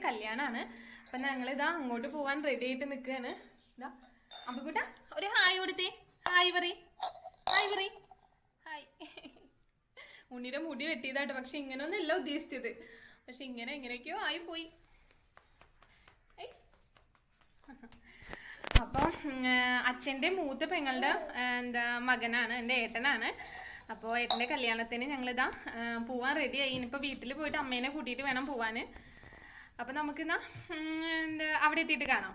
കല്യാണമാണ് അപ്പം ഞങ്ങളിതാ അങ്ങോട്ട് പോവാൻ റെഡി ആയിട്ട് നിൽക്കുകയാണ് ഇതാ അമ്പുക്കുട്ട ഒരു ഹായ് കൊടുത്തേ ഹായ് പറ ഹായ് പറ ഹായ് ഉണ്ണിയുടെ മുടി വെട്ടിയതാട്ടോ പക്ഷെ ഇങ്ങനെയൊന്നുമല്ല ഉദ്ദേശിച്ചത് പക്ഷെ ഇങ്ങനെ എങ്ങനെയൊക്കെയോ ആയി പോയി ഏയ്. അപ്പം അച്ഛൻ്റെ മൂത്ത പെങ്ങളുടെ ആ, എന്താ മകനാണ് എൻ്റെ ഏട്ടനാണ് അപ്പോൾ ഏട്ടൻ്റെ കല്യാണത്തിന് ഞങ്ങളിതാ ആ, പോവാൻ റെഡിയായി ഇനിയിപ്പോൾ വീട്ടിൽ പോയിട്ട് അമ്മേനെ കൂട്ടിയിട്ട് വേണം പോവാൻ അപ്പം നമുക്കിന്നാ ഉം, എന്താ അവിടെ എത്തിയിട്ട് കാണാം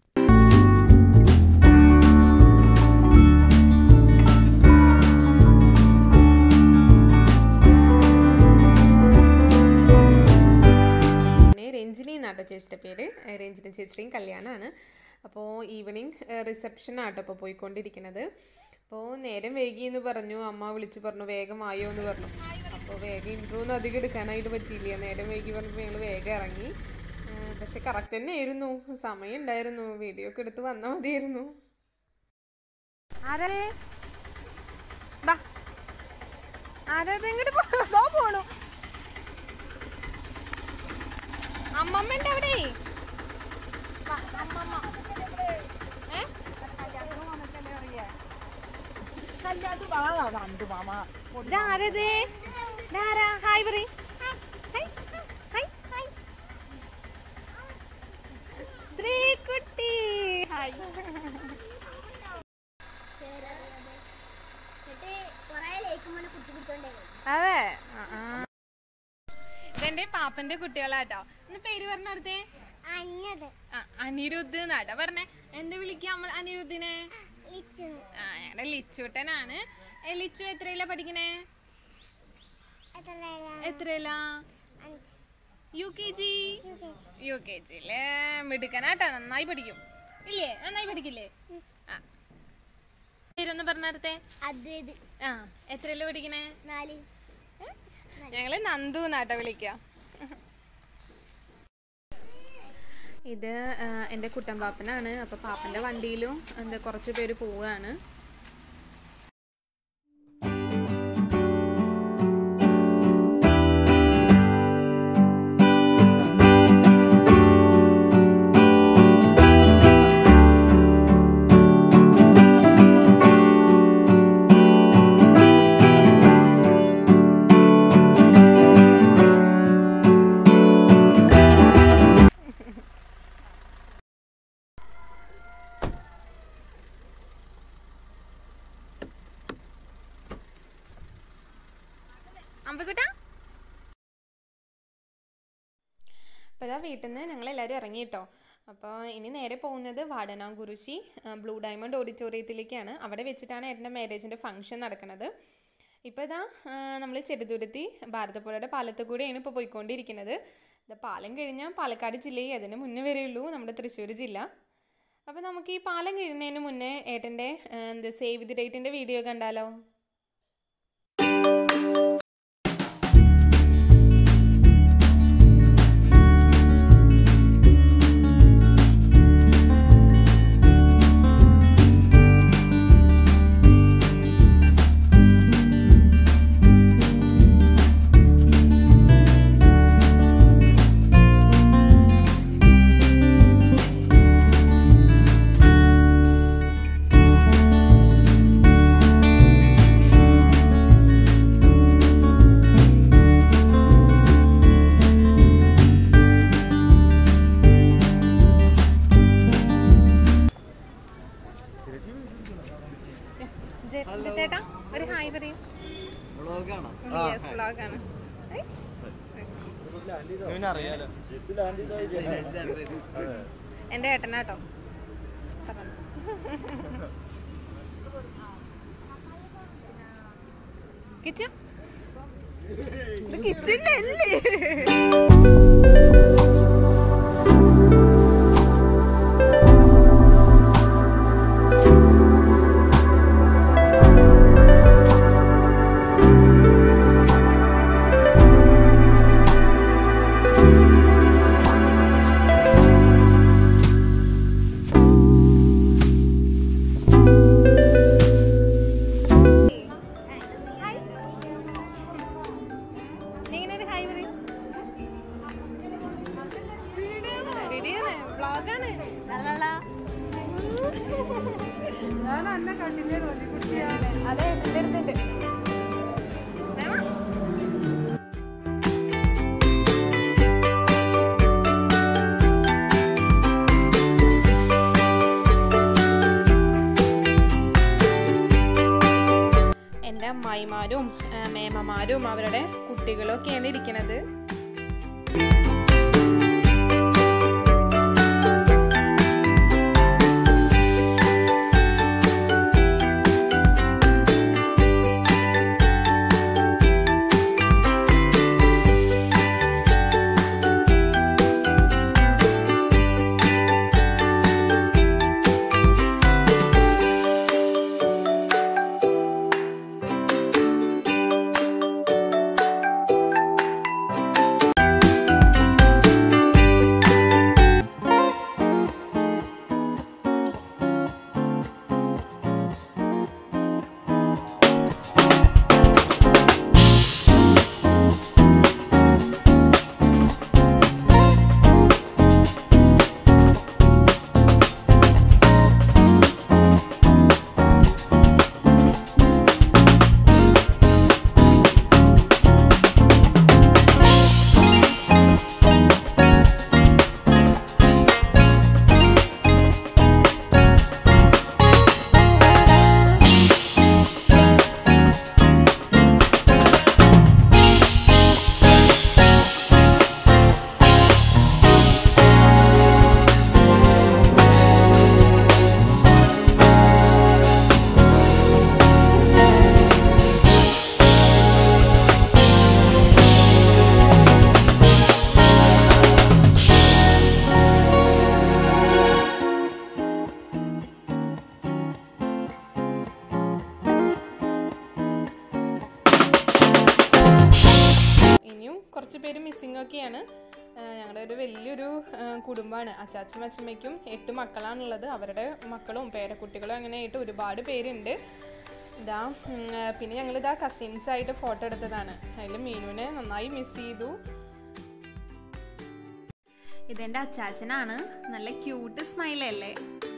പിന്നെ രഞ്ജിനി എന്നാട്ടോ ചേച്ചിയുടെ പേര് ഏഹ് രഞ്ജിനി ചേച്ചിയുടെയും കല്യാണമാണ് അപ്പോൾ ഈവനിങ് റിസപ്ഷൻ ആട്ടോ ഇപ്പോൾ പോയിക്കൊണ്ടിരിക്കുന്നത് അപ്പോൾ നേരം വൈകി എന്ന് പറഞ്ഞു അമ്മ വിളിച്ചു പറഞ്ഞു വേഗം ആയോ എന്ന് പറഞ്ഞു അപ്പോൾ വേഗം ഇൻട്രോ ഒന്നും അധികം എടുക്കാനായിട്ട് പറ്റിയില്ല നേരം വൈകി പറഞ്ഞപ്പോൾ ഞങ്ങൾ വേഗം ഇറങ്ങി ഏഹ് പക്ഷെ കറക്റ്റ് തന്നെ ആയിരുന്നു സമയം ഉണ്ടായിരുന്നു വീഡിയോ ഒക്കെ എടുത്ത് വന്നാൽ മതിയായിരുന്നു ആരേ ബാ ആരത് ഇങ്ങോട്ട് പോ പോണു അമ്മമ്മന്റെ അവിടെ വാ, അമ്മമ്മ. ഏ? ഇതാരത്? ഇതാരാ? ഹായ് പറയ്. Hi, hi, hi. Sreekutty hi അതെ ആ, ആ. ഇതെന്റെ പാപ്പന്റെ കുട്ടികളാട്ടോ ഒന്ന് പേര് പറഞ്ഞടുത്തേ ആ അനിരുദ്ധ് എന്നാട്ടോ പറഞ്ഞേ എന്താ വിളിക്കാം നമ്മൾ അനിരുദ്ധിനെ ആ ഞങ്ങളുടെ ലിച്ചുട്ടനാണ് ഏ, ലിച്ചു എത്രയിലാ പഠിക്കണേ എത്രയിലാ U K G U K ജിയിലെ മിടുക്കനാട്ടാ നന്നായി പഠിക്കും ഇല്ലേ നന്നായി പഠിക്കില്ലേ ആ പേരൊന്ന് പറഞ്ഞടുത്തേ അദ്വൈത് ആ എത്രയിലാ പഠിക്കണേ നാല് ഞങ്ങള് നന്ദു എന്നാട്ടോ വിളിക്കുക ഇത് ആ, എൻ്റെ കുട്ടൻ പാപ്പനാണ് അപ്പോൾ പാപ്പൻ്റെ വണ്ടിയിലും എന്താ കുറച്ച് പേര് പോവുകയാണ് അമ്പക്കുട്ട അപ്പോൾ ഇതാ വീട്ടിൽ നിന്ന് ഞങ്ങൾ എല്ലാവരും ഇറങ്ങി കേട്ടോ അപ്പോൾ ഇനി നേരെ പോകുന്നത് വാടനാംകുറിശി ബ്ലൂ ഡയമണ്ട് ഓഡിറ്റോറിയത്തിലേക്കാണ് അവിടെ വെച്ചിട്ടാണ് ഏട്ടൻ്റെ മാരേജിൻ്റെ ഫംഗ്ഷൻ നടക്കുന്നത് ഇപ്പോൾ ഇതാ നമ്മൾ ചെറുതുരുത്തി ഭാരതപ്പുഴയുടെ പാലത്ത് കൂടെയാണ് ഇപ്പോൾ പോയിക്കൊണ്ടിരിക്കുന്നത് ഇത് പാലം കഴിഞ്ഞാൽ പാലക്കാട് ജില്ലയിൽ അതിന് മുന്നേ വരെയുള്ളൂ നമ്മുടെ തൃശ്ശൂർ ജില്ല അപ്പോൾ നമുക്ക് ഈ പാലം കഴിയുന്നതിന് മുന്നേ ഏട്ടൻ്റെ ആ, എന്താ സേവ് ദി ഡേറ്റിൻ്റെ വീഡിയോ കണ്ടാലോ ചേട്ടാ ഒരു ഹായ് പറയും യെസ് വ്ളോഗാണ് എൻ്റെ ഏട്ടനാട്ടോ പറഞ്ഞു. കിച്ചൻ ഇത് കിച്ചണിലല്ലേ എങ്ങനെ ഒരു ഹായ് പറയും വീഡിയോ വ്ളോഗാണ് ഞാൻ അന്നെ കണ്ടില്ലേ റോലിക്കുട്ടിയാണ് അതെ എൻ്റെ അടുത്തുണ്ട് എൻ്റെ അമ്മായിമാരും ആ, മേമമാരും അവരുടെ കുട്ടികളൊക്കെയാണ് ഇരിക്കുന്നത് ഇനിയും കുറച്ച് പേര് മിസ്സിംഗ് ഒക്കെയാണ് ആ, ഞങ്ങളുടെ ഒരു വലിയൊരു ആ, കുടുംബമാണ് അച്ചാച്ചും അച്ഛമ്മയ്ക്കും എട്ട് മക്കളാണുള്ളത് അവരുടെ മക്കളും പേരക്കുട്ടികളും അങ്ങനെ ആയിട്ട് ഒരുപാട് പേരുണ്ട് ഇതാ ഉം, ആ, പിന്നെ ഞങ്ങൾ ഇതാ കസിൻസ് ആയിട്ട് ഫോട്ടോ എടുത്തതാണ് അതിൽ മീനുവിനെ നന്നായി മിസ് ചെയ്തു ഇതെന്റെ അച്ചാച്ചനാണ് നല്ല ക്യൂട്ട് സ്മൈൽ അല്ലേ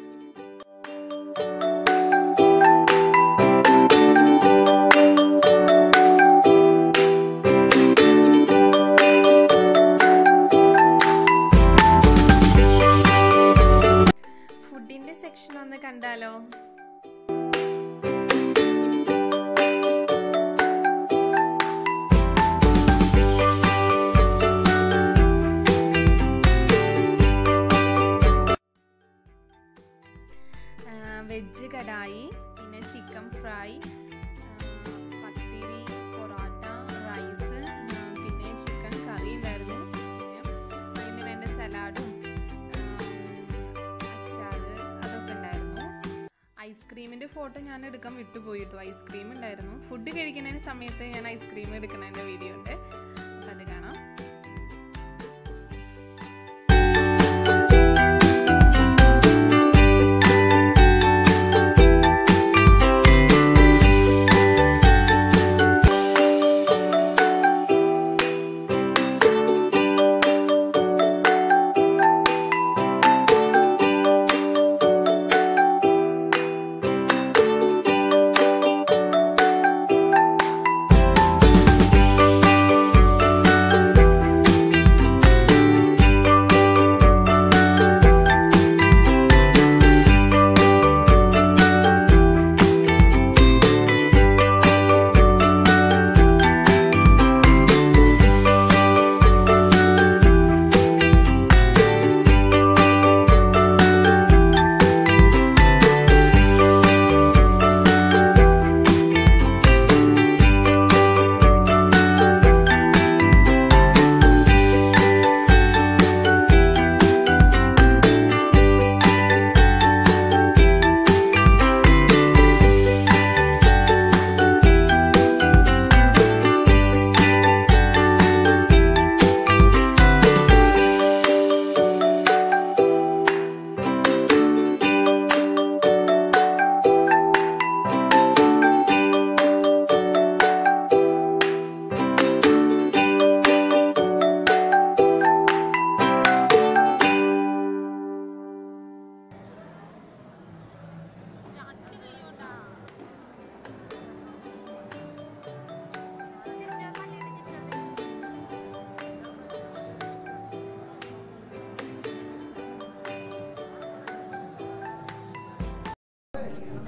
ഫുഡിന്റെ സെക്ഷൻ ഒന്ന് കണ്ടാലോ വെജ് കടായി പിന്നെ chicken fry pathiri parotta rice പിന്നെ ചിക്കൻ കറി ഉണ്ടായിരുന്നു പിന്നെ അതിന് വേണ്ട സലാഡും അച്ചാറ് അതൊക്കെ ഉണ്ടായിരുന്നു ഐസ്ക്രീമിന്റെ ഫോട്ടോ ഞാൻ എടുക്കാൻ വിട്ടുപോയിട്ടു ഐസ്ക്രീം ഉണ്ടായിരുന്നു ഫുഡ് കഴിക്കുന്നതിന് സമയത്ത് ഞാൻ ഐസ്ക്രീം എടുക്കുന്നതിന്റെ വീഡിയോ ഉണ്ട് അപ്പം അത് കാണാം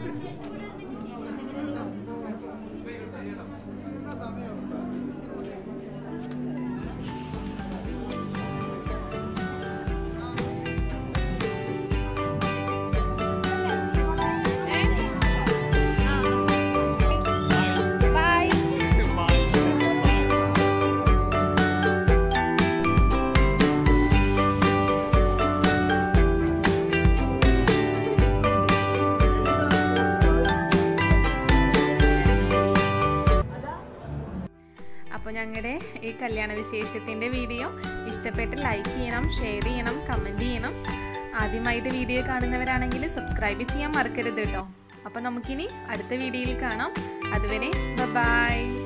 ബൈ അപ്പോൾ ഞങ്ങളുടെ ഈ കല്യാണ വിശേഷത്തിൻ്റെ വീഡിയോ ഇഷ്ടപ്പെട്ട് ലൈക്ക് ചെയ്യണം ഷെയർ ചെയ്യണം കമൻറ്റ് ചെയ്യണം ആദ്യമായിട്ട് വീഡിയോ കാണുന്നവരാണെങ്കിൽ സബ്സ്ക്രൈബ് ചെയ്യാൻ മറക്കരുത് കേട്ടോ അപ്പോൾ നമുക്കിനി അടുത്ത വീഡിയോയിൽ കാണാം അതുവരെ ബൈ